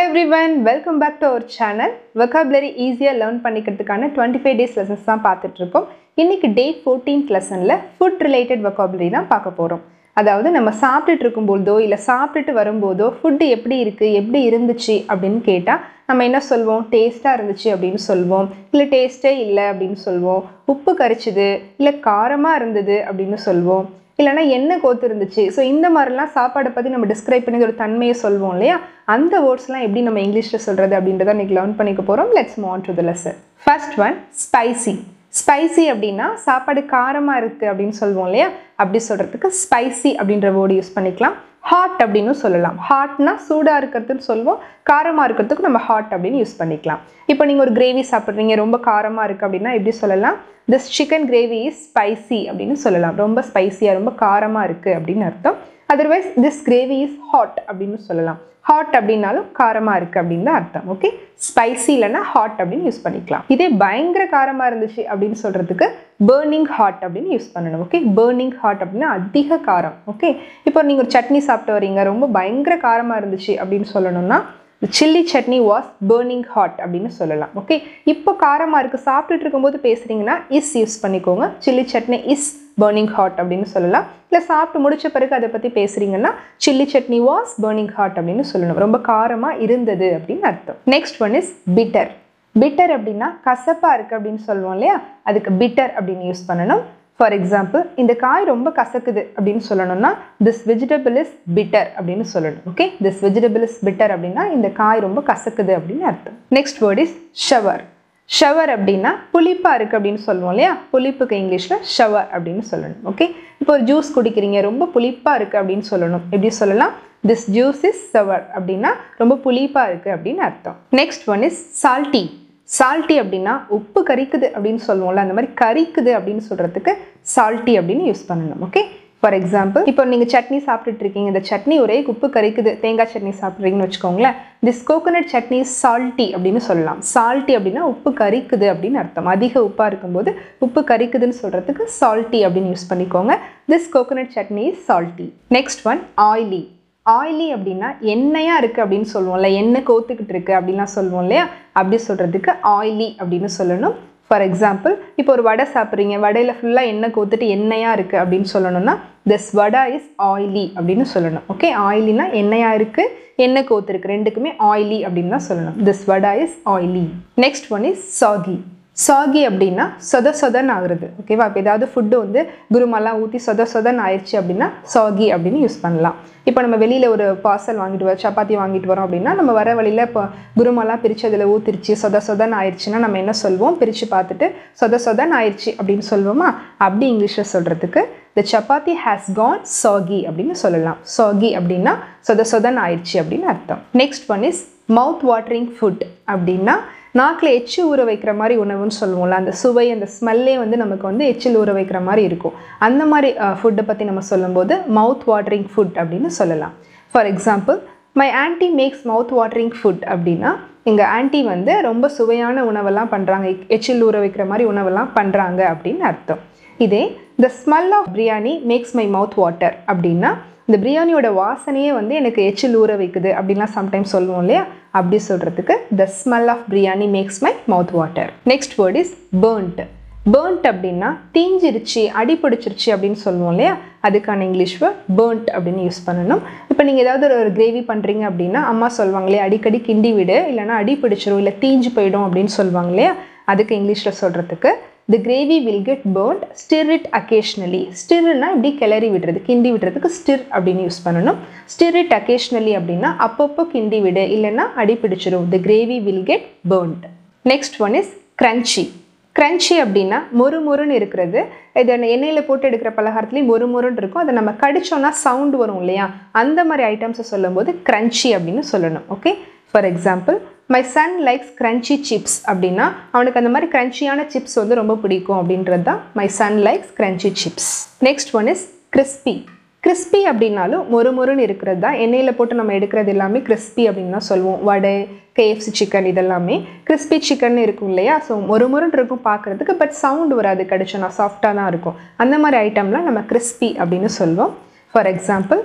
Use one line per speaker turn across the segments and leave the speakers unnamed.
every everyone welcome back to our channel vocabulary ஈஸியாக learn பண்ணிக்கிறதுக்கான twenty five days lessons தான் பார்த்துட்ருக்கோம் இன்றைக்கி டே ஃபோர்டீன்த் லெசனில் ஃபுட் ரிலேட்டட் வெக்காபுலரி தான் பார்க்க போகிறோம் அதாவது நம்ம சாப்பிட்டுட்டு இருக்கும்போதோ இல்லை சாப்பிட்டுட்டு வரும்போதோ ஃபுட்டு எப்படி இருக்குது எப்படி இருந்துச்சு அப்படின்னு கேட்டால் நம்ம என்ன சொல்வோம் டேஸ்ட்டாக இருந்துச்சு அப்படின்னு சொல்வோம் இல்லை டேஸ்ட்டே இல்லை அப்படின்னு சொல்வோம் உப்பு கரிச்சுது இல்லை காரமாக இருந்தது அப்படின்னு சொல்வோம் இல்லைனா எண்ணெய் கோத்து இருந்துச்சு ஸோ இந்த மாதிரிலாம் சாப்பாடை பற்றி நம்ம டிஸ்கிரைப் பண்ணி ஒரு தன்மையை சொல்வோம் இல்லையா அந்த வேர்ட்ஸ்லாம் எப்படி நம்ம இங்கிலீஷில் சொல்கிறது அப்படின்றத இன்றைக்கி லேர்ன் பண்ணிக்க போகிறோம் let's move to the lesson first one spicy spicy அப்படின்னா சாப்பாடு காரமாக இருக்குது அப்படின்னு சொல்லுவோம் இல்லையா அப்படி சொல்கிறதுக்கு ஸ்பைசி அப்படின்ற வேர்டு யூஸ் பண்ணிக்கலாம் ஹாட் அப்படின்னு சொல்லலாம் ஹாட்னா சூடாக இருக்கிறதுன்னு சொல்லுவோம் காரமாக இருக்கிறதுக்கு நம்ம ஹாட் அப்படின்னு யூஸ் பண்ணிக்கலாம் இப்போ நீங்கள் ஒரு கிரேவி சாப்பிட்றீங்க ரொம்ப காரமாக இருக்குது அப்படின்னா எப்படி சொல்லலாம் this chicken gravy is spicy அப்படின்னு சொல்லலாம் ரொம்ப ஸ்பைசியாக ரொம்ப காரமாக இருக்குது அப்படின்னு அர்த்தம் otherwise this gravy is hot அப்படின்னு சொல்லலாம் ஹாட் அப்படின்னாலும் காரமாக இருக்குது அப்படின்னு தான் அர்த்தம் ஓகே ஸ்பைசி இல்லைன்னா ஹாட் அப்படின்னு யூஸ் பண்ணிக்கலாம் இதே பயங்கர காரமாக இருந்துச்சு அப்படின்னு சொல்கிறதுக்கு பேர்னிங் ஹாட் அப்படின்னு யூஸ் பண்ணணும் ஓகே பேர்னிங் ஹாட் அப்படின்னா அதிக காரம் ஓகே இப்போ நீங்கள் ஒரு சட்னி சாப்பிட்டு வரீங்க ரொம்ப பயங்கர காரமாக இருந்துச்சு அப்படின்னு சொல்லணும்னா chilli chutney was burning hot அப்படின்னு சொல்லலாம் ஓகே இப்போ காரமாக இருக்குது சாப்பிட்டுட்டு இருக்கும்போது பேசுகிறீங்கன்னா இஸ் யூஸ் பண்ணிக்கோங்க chilli chutney is burning hot அப்படின்னு சொல்லலாம் இல்லை சாப்பிட்டு முடிச்ச பிறகு அதை பற்றி பேசுகிறீங்கன்னா chilli chutney was burning hot அப்படின்னு சொல்லணும் ரொம்ப காரமாக இருந்தது அப்படின்னு அர்த்தம் next one is bitter bitter அப்படின்னா கசப்பாக இருக்குது அப்படின்னு சொல்லுவோம் இல்லையா அதுக்கு பிட்டர் அப்படின்னு யூஸ் பண்ணணும் ஃபார் எக்ஸாம்பிள் இந்த காய் ரொம்ப கசக்குது அப்படின்னு சொல்லணும்னா திஸ் வெஜிடபிள் இஸ் பிட்டர் அப்படின்னு சொல்லணும் okay this vegetable is bitter அப்படின்னா இந்த காய் ரொம்ப கசக்குது அப்படின்னு அர்த்தம் next word is sour sour அப்படின்னா புளிப்பாக இருக்குது அப்படின்னு சொல்லுவோம் இல்லையா புளிப்புக்கு இங்கிலீஷில் ஷவர் அப்படின்னு சொல்லணும் ஓகே இப்போ ஒரு ஜூஸ் குடிக்கிறீங்க ரொம்ப புளிப்பாக இருக்குது அப்படின்னு சொல்லணும் எப்படி சொல்லலாம் திஸ் ஜூஸ் இஸ் சவர் அப்படின்னா ரொம்ப புளிப்பாக இருக்குது அப்படின்னு அர்த்தம் next one is salty salty அப்படின்னா உப்பு கரிக்குது அப்படின்னு சொல்லுவோம்ல அந்த மாதிரி கரிக்குது அப்படின்னு சொல்கிறதுக்கு சால்ட்டி அப்படின்னு யூஸ் பண்ணணும் ஓகே ஃபார் எக்ஸாம்பிள் இப்போ நீங்கள் சட்னி சாப்பிட்டுட்டு இருக்கீங்க இந்த சட்னி ஒரே உப்பு கரிக்குது தேங்காய் சட்னி சாப்பிட்றீங்கன்னு வச்சுக்கோங்களேன் திஸ் கோகோனட் சட்னி சால்ட்டி அப்படின்னு சொல்லலாம் சால்ட்டி அப்படின்னா உப்பு கரிக்குது அப்படின்னு அர்த்தம் அதிக உப்பாக இருக்கும்போது உப்பு கரிக்குதுன்னு சொல்கிறதுக்கு சால்ட்டி அப்படின்னு யூஸ் பண்ணிக்கோங்க this coconut chutney is salty next one oily oily அப்படின்னா எண்ணெயாக இருக்குது அப்படின்னு சொல்லுவோம்ல எண்ணெய் கோத்துக்கிட்டு இருக்குது அப்படின்லாம் சொல்லுவோம் இல்லையா அப்படி சொல்கிறதுக்கு ஆயிலி அப்படின்னு சொல்லணும் ஃபார் எக்ஸாம்பிள் இப்போ ஒரு வடை சாப்பிட்றீங்க வடையில் ஃபுல்லாக எண்ணெய் கோத்துட்டு எண்ணெயாக இருக்குது அப்படின்னு சொல்லணும்னா திஸ் வடா இஸ் ஆயிலி அப்படின்னு சொல்லணும் ஓகே ஆயிலினா எண்ணெயாக இருக்குது எண்ணெய் கோத்துருக்கு ரெண்டுக்குமே ஆயிலி அப்படின்னு தான் சொல்லணும் this vada is oily next one is soggy soggy அப்படின்னா சொத சொதன்னு ஆகுறது ஓகேவா இப்போ ஏதாவது ஃபுட்டு வந்து குருமெல்லாம் ஊற்றி சொத சொதன்னு ஆயிடுச்சு அப்படின்னா சாகி அப்படின்னு யூஸ் பண்ணலாம் இப்போ நம்ம வெளியில் ஒரு பார்சல் வாங்கிட்டு வரோம் சப்பாத்தி வாங்கிட்டு வரோம் அப்படின்னா நம்ம வர வழியில் இப்போ குருமெல்லாம் பிரித்து அதில் ஊற்றிருச்சு சொத சொதன்னு ஆயிடுச்சுன்னா நம்ம என்ன சொல்வோம் பிரித்து பார்த்துட்டு சொத சொதன்னு ஆயிடுச்சு அப்படின்னு சொல்வோமா அப்படி இங்கிலீஷில் சொல்கிறதுக்கு the chapati has gone soggy அப்படின்னு சொல்லலாம் சாகி அப்படின்னா சொத சொதன் ஆயிடுச்சு அப்படின்னு அர்த்தம் next one is mouth watering food அப்படின்னா நாக்கில் எச்சு ஊற வைக்கிற மாதிரி உணவுன்னு சொல்லுவோம்ல அந்த சுவை அந்த ஸ்மெல்லே வந்து நமக்கு வந்து எச்சில் ஊற வைக்கிற மாதிரி இருக்கும் அந்த மாதிரி ஃபுட்டை பற்றி நம்ம சொல்லும்போது மவுத் வாட்டரிங் ஃபுட் அப்படின்னு சொல்லலாம் for example my aunty makes mouth watering food அப்படின்னா எங்கள் ஆன்டி வந்து ரொம்ப சுவையான உணவெல்லாம் பண்ணுறாங்க எச்சில் ஊற வைக்கிற மாதிரி உணவெல்லாம் பண்ணுறாங்க அப்படின்னு அர்த்தம் இதே the smell of biryani makes my mouth water அப்படின்னா இந்த பிரியாணியோட வாசனையே வந்து எனக்கு எச்சில் ஊற வைக்குது அப்படின்லாம் சம்டைம்ஸ் சொல்லுவோம் இல்லையா அப்படி சொல்கிறதுக்கு the smell of biryani makes my mouth water next word is burnt burnt அப்படின்னா தீஞ்சிருச்சு அடிப்பிடிச்சிருச்சு அப்படின்னு சொல்லுவோம் இல்லையா அதுக்கான இங்கிலீஷ் வேர்ட் பேர்ன்ட் அப்படின்னு யூஸ் பண்ணணும் இப்போ நீங்கள் ஏதாவது ஒரு கிரேவி பண்ணுறீங்க அப்படின்னா அம்மா சொல்லுவாங்க இல்லையா அடிக்கடி கிண்டி விடு இல்லைனா அடி பிடிச்சிரும் இல்லை தீஞ்சு போயிடும் அப்படின்னு சொல்லுவாங்க இல்லையா அதுக்கு இங்கிலீஷில் சொல்கிறதுக்கு the gravy will get burnt stir it occasionally ஸ்டிர்னா இப்படி கிளறி விடுறது கிண்டி விடுறதுக்கு ஸ்டிர் அப்படின்னு யூஸ் பண்ணணும் ஸ்டிர் இட் அக்கேஷ்னலி அப்படின்னா அப்பப்போ கிண்டி விடு இல்லைன்னா அடி பிடிச்சிரும் the gravy will get burnt next one is crunchy crunchy அப்படின்னா மொறு மொறுன்னு இருக்கிறது இது எண்ணெயில் போட்டு எடுக்கிற பலகாரத்துலேயும் மொறு மொறுன்னு இருக்கும் அதை நம்ம கடிச்சோன்னா சவுண்டு வரும் இல்லையா அந்த மாதிரி ஐட்டம்ஸை சொல்லும்போது கிரன்ச்சி அப்படின்னு சொல்லணும் okay for example my son likes crunchy chips அப்படின்னா அவனுக்கு அந்த மாதிரி க்ரன்ச்சியான சிப்ஸ் வந்து ரொம்ப பிடிக்கும் அப்படின்றது தான் my son likes crunchy chips next one is crispy crispy அப்படின்னாலும் மொறு மொறுன்னு இருக்கிறது தான் எண்ணெயில் போட்டு நம்ம எடுக்கிறது எல்லாமே கிறிஸ்பி அப்படின்னு தான் சொல்லுவோம் வடை கேஎஃப்சி சிக்கன் இதெல்லாமே கிறிஸ்பி சிக்கன் இருக்கும் இல்லையா ஸோ மொறு மொறுன்னு இருக்கும் பார்க்குறதுக்கு பட் சவுண்டு வராது கடிச்சோன்னா சாஃப்டாக தான் இருக்கும் அந்த மாதிரி ஐட்டம்லாம் நம்ம கிறிஸ்பி அப்படின்னு சொல்லுவோம் for example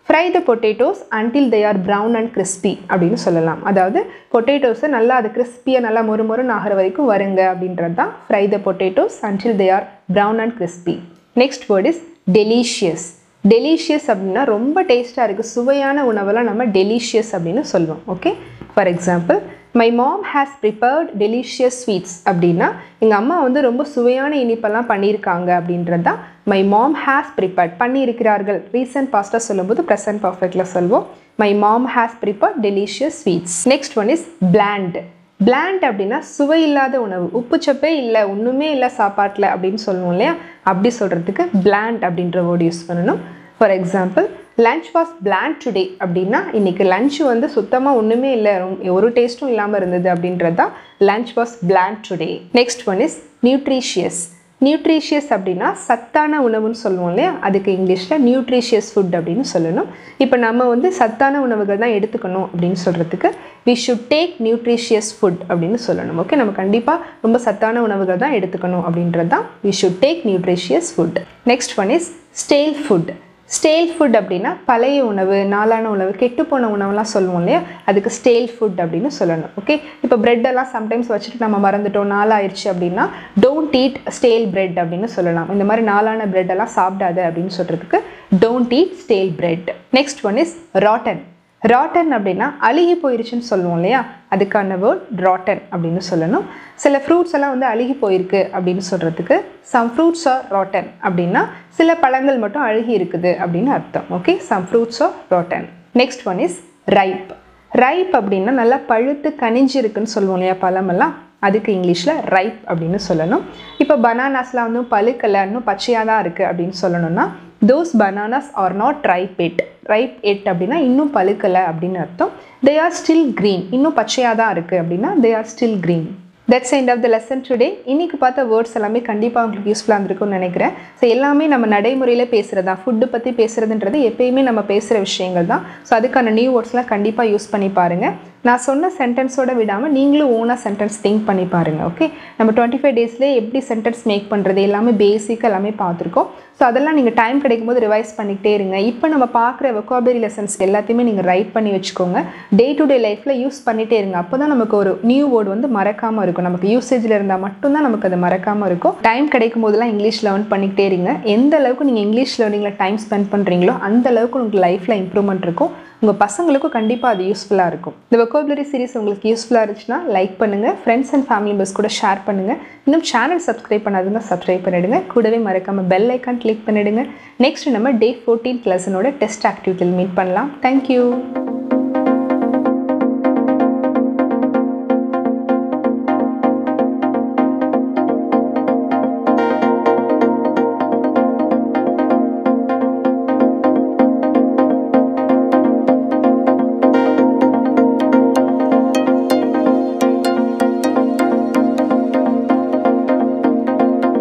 fry the potatoes until they are brown and crispy அப்படின்னு சொல்லலாம் அதாவது பொட்டேட்டோஸை நல்லா அது கிறிஸ்பியாக நல்லா மொறு மொறுன்னு ஆகிற வரைக்கும் வருங்க அப்படின்றது தான் fry the potatoes until they are brown and crispy next word is delicious delicious அப்படின்னா ரொம்ப டேஸ்ட்டாக இருக்குது சுவையான உணவெல்லாம் நம்ம டெலிஷியஸ் அப்படின்னு சொல்லுவோம் okay for example my mom has prepared delicious sweets அப்படின்னா எங்கள் அம்மா வந்து ரொம்ப சுவையான இனிப்பெல்லாம் பண்ணியிருக்காங்க அப்படின்றது தான் மை மாம் ஹேஸ் ப்ரிப்பேர்ட் பண்ணியிருக்கிறார்கள் ரீசன்ட் பாஸ்ட்டாக சொல்லும்போது ப்ரெசன்ட் பர்ஃபெக்டில் சொல்வோம் my mom has prepared delicious sweets next one is bland bland அப்படின்னா சுவை இல்லாத உணவு உப்புச்சப்பே இல்லை ஒன்றுமே இல்லை சாப்பாட்டில் அப்படின்னு சொல்லுவோம் இல்லையா அப்படி சொல்கிறதுக்கு பிளாண்ட் அப்படின்ற வேர்டு யூஸ் பண்ணணும் for example lunch was bland today அப்படின்னா இன்றைக்கி லன்ச் வந்து சுத்தமாக ஒன்றுமே இல்லை ஒரு டேஸ்ட்டும் இல்லாமல் இருந்தது அப்படின்றது தான் lunch was bland today next one is nutritious nutritious அப்படின்னா சத்தான உணவுன்னு சொல்லுவோம் இல்லையா அதுக்கு இங்கிலீஷில் நியூட்ரிஷியஸ் ஃபுட் அப்படின்னு சொல்லணும் இப்போ நம்ம வந்து சத்தான உணவுகள் தான் எடுத்துக்கணும் அப்படின்னு சொல்கிறதுக்கு we should take nutritious food அப்படின்னு சொல்லணும் ஓகே நம்ம கண்டிப்பாக ரொம்ப சத்தான உணவுகள் தான் எடுத்துக்கணும் அப்படின்றது தான் we should take nutritious food next one is stale food stale food அப்படின்னா பழைய உணவு நாளான உணவு கெட்டுப்போன உணவுலாம் சொல்லுவோம் இல்லையா அதுக்கு ஸ்டேல் ஃபுட் அப்படின்னு சொல்லணும் ஓகே இப்போ பிரெட்டெல்லாம் சம்டைம்ஸ் வச்சுட்டு நம்ம மறந்துட்டோம் நாளாயிருச்சு அப்படின்னா டோன்ட் ஈட் ஸ்டேல் பிரெட் அப்படின்னு சொல்லலாம் இந்த மாதிரி நாளான பிரெட்டெல்லாம் சாப்பிடாத அப்படின்னு சொல்கிறதுக்கு don't eat stale bread next one is rotten rotten அப்படின்னா அழுகி போயிருச்சுன்னு சொல்லுவோம் இல்லையா அதுக்கான வேர்ட் ராட்டன் அப்படின்னு சொல்லணும் சில ஃப்ரூட்ஸ் எல்லாம் வந்து அழுகி போயிருக்கு அப்படின்னு சொல்கிறதுக்கு சம் ஃப்ரூட்ஸ் ஆர் ராட்டன் அப்படின்னா சில பழங்கள் மட்டும் அழுகி இருக்குது அப்படின்னு அர்த்தம் okay some fruits are rotten next one is ripe ripe அப்படின்னா நல்லா பழுத்து கனிஞ்சு இருக்குன்னு சொல்லுவோம் இல்லையா பழமெல்லாம் அதுக்கு இங்கிலீஷில் ரைப் அப்படின்னு சொல்லணும் இப்போ பனானாஸ்லாம் வந்து பழுக்கலை இன்னும் பச்சையாக தான் இருக்குது அப்படின்னு சொல்லணும்னா those bananas are not ripe yet ripe yet அப்படின்னா இன்னும் பழுக்கலை அப்படின்னு அர்த்தம் தே ஆர் ஸ்டில் க்ரீன் இன்னும் பச்சையாக தான் இருக்குது அப்படின்னா they are still green that's end of the lesson today இன்றைக்கி பார்த்த வேர்ட்ஸ் எல்லாமே கண்டிப்பாக உங்களுக்கு யூஸ்ஃபுல்லாக இருந்திருக்கும்னு நினைக்கிறேன் ஸோ எல்லாமே நம்ம நடைமுறையில் பேசுகிறது தான் ஃபுட்டு பற்றி பேசுகிறதுன்றது எப்பயுமே நம்ம பேசுகிற விஷயங்கள் தான் ஸோ அதுக்கான நியூ வேர்ட்ஸ்லாம் கண்டிப்பாக யூஸ் பண்ணி பாருங்கள் நான் சொன்ன சென்டென்ஸோட விடாமல் நீங்களும் ஓனாக சென்டென்ஸ் திங்க் பண்ணி பாருங்கள் ஓகே நம்ம டுவெண்ட்டி ஃபைவ் டேஸ்லேயே எப்படி சென்டென்ஸ் மேக் பண்ணுறது எல்லாமே பேசிக் எல்லாமே பார்த்துருக்கோம் ஸோ அதெல்லாம் நீங்கள் டைம் கிடைக்கும் போது ரிவைஸ் பண்ணிக்கிட்டே இருங்க இப்போ நம்ம பார்க்குற வெக்காபரி லெசன்ஸ் எல்லாத்தையுமே நீங்கள் ரைட் பண்ணி வச்சுக்கோங்க டே டு டே லைஃப்பில் யூஸ் பண்ணிகிட்டே இருங்க அப்போ தான் நமக்கு ஒரு நியூ வேர்டு வந்து மறக்காமல் இருக்கும் நமக்கு யூசேஜில் இருந்தால் மட்டும்தான் நமக்கு அது மறக்காமல் இருக்கும் டைம் கிடைக்கும் போதெல்லாம் இங்கிலீஷ் லேர்ன் பண்ணிக்கிட்டே இருங்க எந்த அளவுக்கு நீங்கள் இங்கிலீஷ் லேர்னிங்கில் டைம் ஸ்பெண்ட் பண்ணுறீங்களோ அந்த அளவுக்கு உங்களுக்கு லைஃப்பில் இம்ப்ரூவ்மெண்ட் இருக்கும் உங்கள் பசங்களுக்கும் கண்டிப்பாக அது யூஸ்ஃபுல்லாக இருக்கும் இந்த வெக்கோபுலரி சீரிஸ் உங்களுக்கு யூஸ்ஃபுல்லாக இருந்துச்சுன்னா லைக் பண்ணுங்கள் ஃப்ரெண்ட்ஸ் அண்ட் ஃபேமிலி மெம்பர்ஸ் கூட ஷேர் பண்ணுங்கள் இன்னும் சேனல் சப்ஸ்கிரைப் பண்ணாதுங்க சப்ஸ்கிரைப் பண்ணிவிடுங்க கூடவே மறக்காமல் பெல் ஐக்கான் கிளிக் பண்ணிவிடுங்க நெக்ஸ்ட் நம்ம டே ஃபோர்டீன் லெசனோட டெஸ்ட் ஆக்டிவிட்டியில் மீட் பண்ணலாம் தேங்க்யூ